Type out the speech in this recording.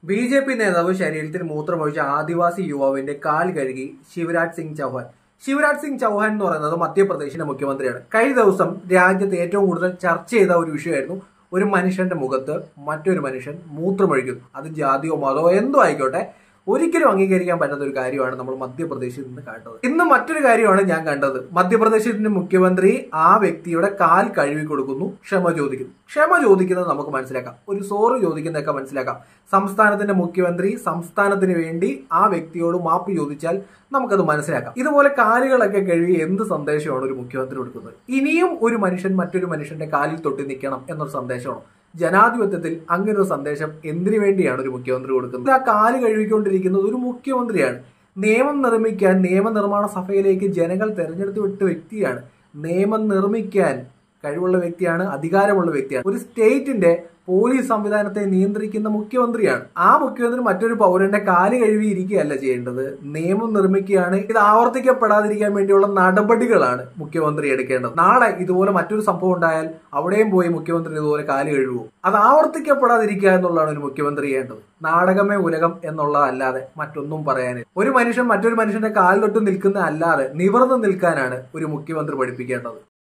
B J P നേതാവ് ശരീരത്തിൽ മൂത്രമൊഴിച്ച ആദിവാസി യുവാവിന്റെ കാൽ കഴുകി ശിവരാജ് സിംഗ് ചൗഹാൻ ശിവരാജ് സിംഗ് ചൗഹാൻ എന്ന് പറയുന്നത് മധ്യപ്രദേശിന്റെ മുഖ്യമന്ത്രിയാണ് കഴിഞ്ഞ ദിവസം രാജ്യത്ത് ഏറ്റവും കൂടുതൽ ചർച്ച ചെയ്ത ഒരു വിഷയമായിരുന്നു ഒരു മനുഷ്യന്റെ മുഖത്ത് മറ്റൊരു മനുഷ്യൻ മൂത്രമൊഴിക്കുന്നു അത് ജാതിയോ മതമോ എന്തോ ആയിക്കോട്ടെ ഒരിക്കലും അംഗീകരിക്കാൻ പറ്റാത്ത ഒരു കാര്യമാണ് നമ്മൾ മധ്യപ്രദേശിൽ നിന്ന് കണ്ടത് ഇന്ന് മറ്റൊരു കാര്യമാണ് ഞാൻ കണ്ടത് മധ്യപ്രദേശിന്റെ മുഖ്യമന്ത്രി ആ വ്യക്തിയുടെ കാൽ കഴുകി കൊടുക്കുന്നു ക്ഷമ ചോദിക്കുന്നു ക്ഷമ ചോദിക്കുന്നത് നമുക്ക് മനസ്സിലാക്കാം ഒരു സോറ് ചോദിക്കുന്നതൊക്കെ മനസ്സിലാക്കാം സംസ്ഥാനത്തിന്റെ മുഖ്യമന്ത്രി സംസ്ഥാനത്തിന് വേണ്ടി ആ വ്യക്തിയോട് മാപ്പ് ചോദിച്ചാൽ നമുക്കത് മനസ്സിലാക്കാം ഇതുപോലെ കാലുകളൊക്കെ കഴുകി എന്ത് സന്ദേശമാണ് ഒരു മുഖ്യമന്ത്രി കൊടുക്കുന്നത് ഇനിയും ഒരു മനുഷ്യൻ മറ്റൊരു മനുഷ്യന്റെ കാലിൽ തൊട്ടി നിൽക്കണം എന്നൊരു സന്ദേശമാണ് ജനാധിപത്യത്തിൽ അങ്ങനെ ഒരു സന്ദേശം എന്തിനു വേണ്ടിയാണ് ഒരു മുഖ്യമന്ത്രി കൊടുക്കുന്നത് ആ കാല് കഴുകിക്കൊണ്ടിരിക്കുന്നത് ഒരു മുഖ്യമന്ത്രിയാണ് നിയമം നിർമ്മിക്കാൻ നിയമനിർമ്മാണ സഭയിലേക്ക് ജനങ്ങൾ തെരഞ്ഞെടുത്ത് വിട്ട വ്യക്തിയാണ് നിയമം നിർമ്മിക്കാൻ കഴിവുള്ള വ്യക്തിയാണ് അധികാരമുള്ള വ്യക്തിയാണ് ഒരു സ്റ്റേറ്റിന്റെ പോലീസ് സംവിധാനത്തെ നിയന്ത്രിക്കുന്ന മുഖ്യമന്ത്രിയാണ് ആ മുഖ്യമന്ത്രി മറ്റൊരു പൗരന്റെ കാല് കഴുകി ഇരിക്കുകയല്ല ചെയ്യേണ്ടത് നിയമം നിർമ്മിക്കുകയാണ് ഇത് ആവർത്തിക്കപ്പെടാതിരിക്കാൻ വേണ്ടിയുള്ള നടപടികളാണ് മുഖ്യമന്ത്രി എടുക്കേണ്ടത് നാളെ ഇതുപോലെ മറ്റൊരു സംഭവം ഉണ്ടായാൽ അവിടെയും പോയി മുഖ്യമന്ത്രി ഇതുപോലെ കാല് കഴുകുമോ അത് ആവർത്തിക്കപ്പെടാതിരിക്കുക എന്നുള്ളതാണ് ഒരു മുഖ്യമന്ത്രി ചെയ്യേണ്ടത് നാടകമേ ഉലകം എന്നുള്ളതല്ലാതെ മറ്റൊന്നും പറയാനില്ല ഒരു മനുഷ്യൻ മറ്റൊരു മനുഷ്യന്റെ കാലിലൊട്ട് നിൽക്കുന്ന അല്ലാതെ നിവർന്നു നിൽക്കാനാണ് ഒരു മുഖ്യമന്ത്രി പഠിപ്പിക്കേണ്ടത്